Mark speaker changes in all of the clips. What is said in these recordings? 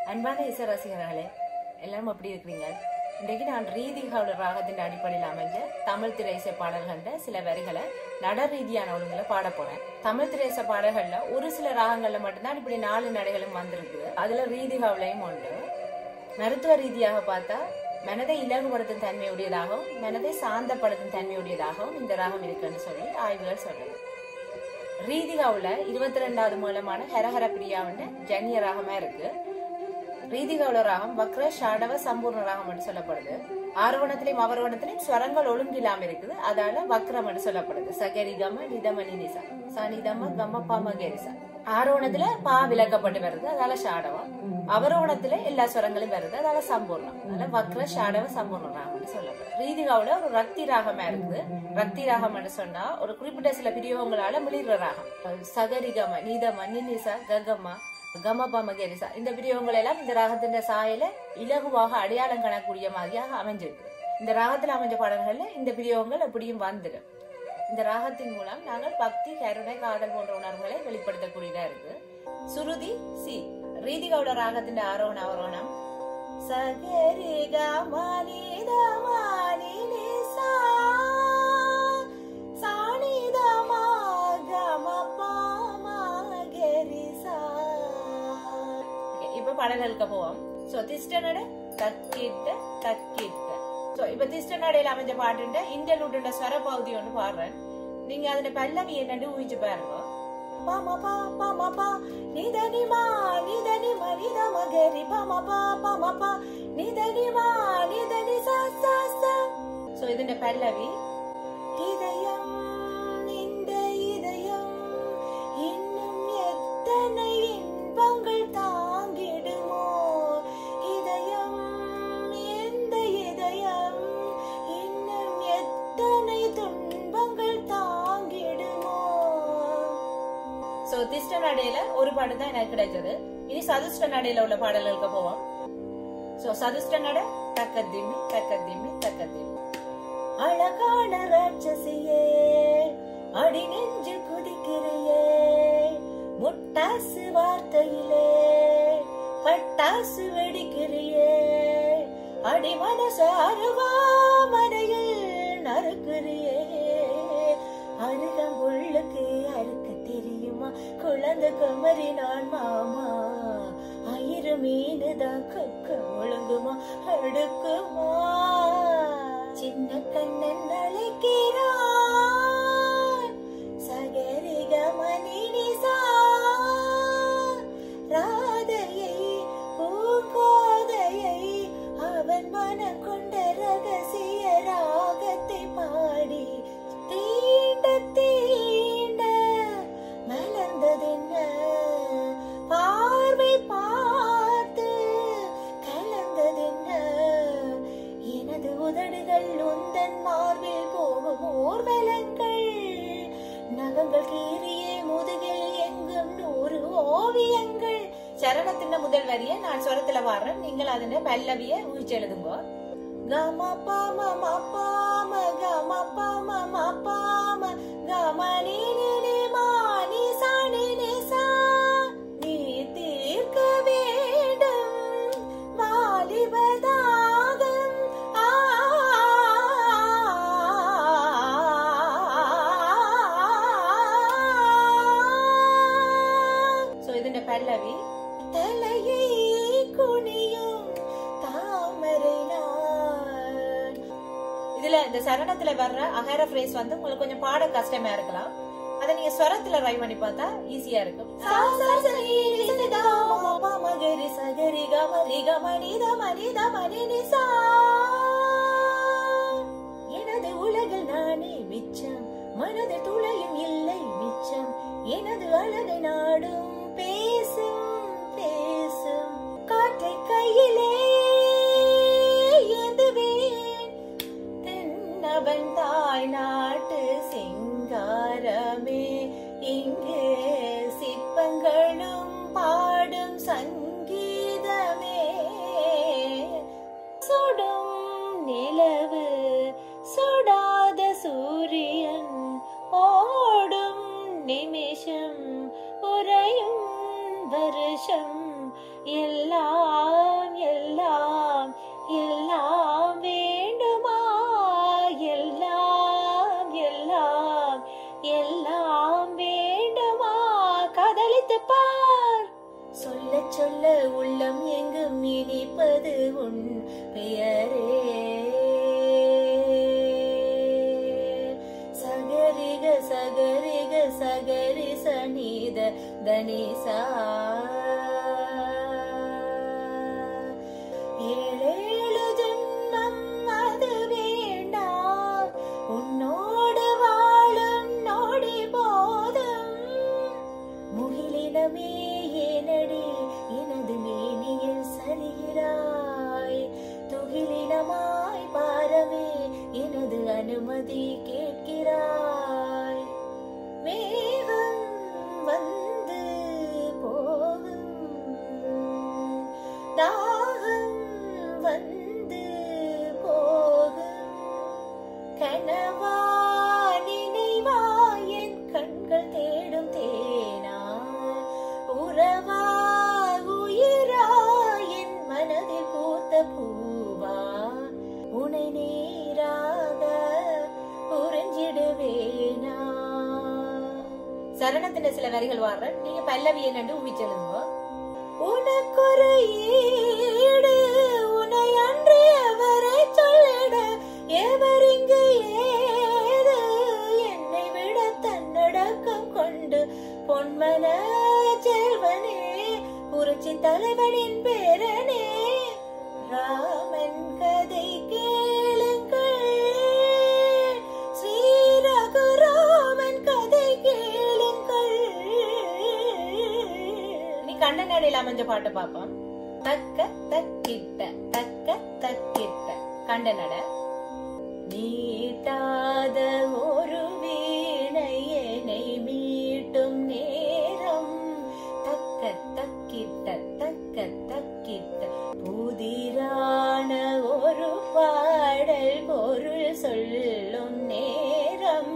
Speaker 1: அன்பான இசை ரசிகர்களே எல்லாரும் எப்படி இருக்கிறீங்க இன்றைக்கு நான் ரீதிகாவோட ராகத்தின் அடிப்படையில் அமைஞ்ச தமிழ் திரை இசை பாடல்கள்ல சில வரிகளை நட ரீதியான ஒழுங்குல பாட போறேன் தமிழ் திரை இசை பாடல்கள்ல ஒரு சில ராகங்கள்ல மட்டும்தான் இப்படி நாலு நடைகளும் வந்திருக்குது அதுல ரீதிகாவிலையும் உண்டு மருத்துவ ரீதியாக பார்த்தா மனதை இலகுபடுத்தும் தன்மையுடையதாகவும் மனதை சாந்தப்படுத்தும் தன்மையுடையதாகவும் இந்த ராகம் இருக்குன்னு சொல்லி ஆய்வுகள் சொல்லுது ரீதிகாவுல இருபத்தி ரெண்டாவது மூலமான ஹரஹர பிரியாவுன்னு ஜன்னிய ராகமா இருக்கு ரீதிகாவுல ராகம் வக்ர ஷாடவ சம்பூர்ண ராகம் என்று சொல்லப்படுது ஆரோவணத்திலையும் அவரோவணத்திலையும் ஸ்வரங்கள் ஒழுங்கில்லாம இருக்குது அதால வக்ரம் என்று சொல்லப்படுது சகரி கம நிதம நினிசா சனிதம கம பம கரிசா ஆரோவணத்துல பா விளக்கப்பட்டு வருது அதால ஷாடவம் அவரோவணத்துல எல்லா ஸ்வரங்களும் வருது அதால சம்பூர்ணம் அதனால வக்ர ஷாடவ சம்பூர்ண ராகம் சொல்லப்படுது ரீதிகாவுல ஒரு ரக்தி ராகமா இருக்குது ரக்தி ராகம் என்று சொன்னா ஒரு குறிப்பிட்ட சில பிரியோகங்களால மிளிர்ற ராகம் சகரிகம நீதம நினிசா ககமா கமபம கரிசா இந்த பிரியோகங்கள் எல்லாம் இந்த ராகத்தின் சாயல இலகுவாக அடையாளம் காணக்கூடிய மாதிரியாக அமைஞ்சிருக்கு இந்த ராகத்தில் அமைஞ்ச பாடல்கள்ல இந்த பிரியோகங்கள் எப்படியும் வந்துடும் இந்த ராகத்தின் மூலம் நாங்கள் பக்தி கருணை காதல் போன்ற உணர்வுகளை வெளிப்படுத்தக்கூடியதா இருக்கு சுருதி சி ரீதிகவுட ராகத்தின் ஆரோகண அவரோணம் சகரி கமனி தமனி நிசா சாணிதமா கம பாம கரிசா இப்ப பாடல்களுக்கு போவோம் சோ திஷ்டனோட தக்கிட்ட தக்கிட்ட சோ இப்ப திஷ்டனடையில அமைஞ்ச பாட்டுண்ட இன்டர்லூட்டோட ஸ்வர பகுதி ஒன்று பாடுறேன் நீங்க அதுல பல்லவி என்னன்னு ஊகிச்சு பாருங்க பாம பா பாம பா நிதனி மா நிதனி மனித மகரி பாம பா பாம பா நிதனி மா நிதனி சா சா சா சோ ഇതിന്റെ பல்லவி இதயம் இந்த இதயம் இன்னும் எத்தனை இன்பங்கள் தாங்கிடுமோ இதயம் எந்த இதயம் இன்னும் எத்தனை துன்பங்கள் தாங்கிடுமோ சோ திஷ்ட நடையில ஒரு பாட்டு தான் எனக்கு கிடைச்சது இனி சதுஷ்ட நடையில உள்ள பாடல்களுக்கு போவோம் சோ சதுஷ்ட நடை தக்கத்திம்மி தக்கத்திம்மி தக்கத்திம்மி அழகான ராட்சசியே அடி நெஞ்சு குதிக்கிறியே முட்டாசு வார்த்தையிலே பட்டாசு வெடிக்கிறியே அடி மனசு அருவாமனையில் நறுக்கிறியே அருகம்புள்ளுக்கு அறுக்க தெரியுமா குழந்தை குமரி நான் மாமா ஆயிர மீனுதான் கக்க ஒழுங்குமா அடுக்குமா சின்ன கண்ணன் அழைக்கிறான் சகரிக மணினிசா ராதையை பூங்கோதையை அவன் மனம் கொண்ட ரகசிய ராகத்தை பாடி தீண்ட தீண்ட மலர்ந்ததென்ன பார்வை பார்த்து கலந்ததென்ன எனது உதடுகள் உந்தன் மார்பில் போகும் ஊர்வலங்கள் நகங்கள் கீறியே முதுகில் எங்கும் நூறு ஓவியங்கள் சரணத்தின் முதல் வரிய நான் சொரத்துல வாடுறேன் நீங்கள் அதன பல்லவிய ஊழிச்சு எழுதுங்க கம பாம ம பாம கம பாம ம பாம கம நீ நீ நீ மா நீ சா நீ நீ சா நீ தீர்க்க வேண்டும் வாலிபதாகம் ஆ சோ ഇതിന്റെ പല്ലവി തലയെ കുനിയും താമரை நான் இதுல இந்த சரணத்துல வர்ற அகர ஃப்ரேஸ் வந்து உங்களுக்கு கொஞ்சம் பாட கஷ்டமா இருக்கலாம் அத நீங்க ஸ்வரத்துல ரை பண்ணி பார்த்தா ஈஸியா இருக்கும் சா, சா, ச, நீ, நீ, ச, தா, ம, ப, ம, க, ரி, ச, க, ரி, க, ம, ரி, க, ம, நி, த, ம, நி, த, ம, நி, நி, சா. எனது உலகில் நானே மிச்சம் மனது துளையும் இல்லை மிச்சம் எனது அழகை நாடும் பேசும் பேசும் காற்றை கையிலே ஏந்துவேன் தென்னவன் தாய் நாட்டு சிங்காரமே இங்கே சிற்பங்களும் பாடும் சங்கீதமே சுடும் நிலவு சுடாத சூரியன் ஓடும் நிமிஷம் உறையும் வரு சொல்ல உள்ளம் எங்கும் இனிப்பது உன் பெயரே சகரிக சகரிக சகரி சனித தனிசா ஏழேழு ஜென்மம் அது வேண்டாம் உன்னோடு வாழும் நொடி போதும் முகிலினமே ஏனடி எனது மேனியில் சரிகிறாய் துகிலினமாய் பாரவே எனது அனுமதி கேட்கிறாய் மேகம் வந்து போகும் தாகம் வந்து போகும் கனவா நினைவா என் கண்கள் தேடும் தேனா உறவா உயிரா என் மனதில் பூத்த பூவா உனை நேராக உறிஞ்சிடுவேனா சரணத்தின சில வரிகள் வாடுற நீங்க பல்லவி என்னண்டு ஊவிச்செழுங்க உனக்கொரு ஈடு உனை அன்றி அவரை சொல்லிட எவரிங்கு ஏது என்னை விட தன்னடக்கம் கொண்டு பொன்மன செல்வனே புரட்சி தலைவனின் பேரனே ராமன் கதை கேளுங்கள் ஸ்ரீ ரகுராமன் கதை கேளுங்கள் நீ கண்ண நடையில அமைஞ்ச பாட்டை பாப்போம் தக்க தக்கிட்ட தக்க தக்கிட்ட கண்ட நட நீட்டாத ஒரு வீணையனை மீட்டும் நேரம் தக்க தக்கிட்ட தக்க தக்கிட்ட புதிரான ஒரு பாடல் பொருள் சொல்லும் நேரம்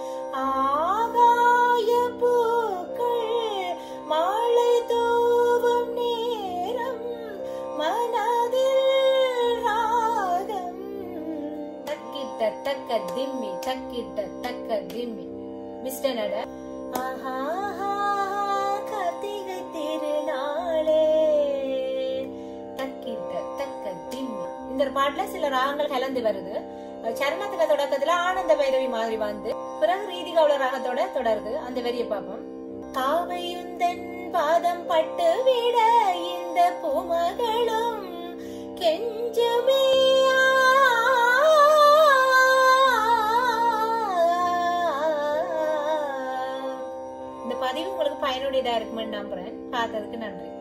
Speaker 1: ஆகாய பூக்கள் மாலை தூவும் நேரம் மனதில் ராகம் தக்கிட்ட தக்க திம்மி தக்கிட்ட தக்க திம்மி மிஸ்டர் நட ஆஹா கார்த்திகை திருநாளே தக்கிட்ட தக்க திம்மி இந்த பாட்டுல சில ராகங்கள் கலந்து வருது சரணத்துல தொடக்கத்துல ஆனந்த பைரவி மாதிரி வந்து பிறகு ரீதிகவுள ராகத்தோட தொடருது அந்த வரிய பார்ப்போம் காவையுந்தன் பாதம் பட்டு விட இந்த பூமகளும் கெஞ்சுமே இந்த பதிவு உங்களுக்கு பயனுடையதா இருக்குமென்னு நம்புறேன் பார்த்ததுக்கு நன்றி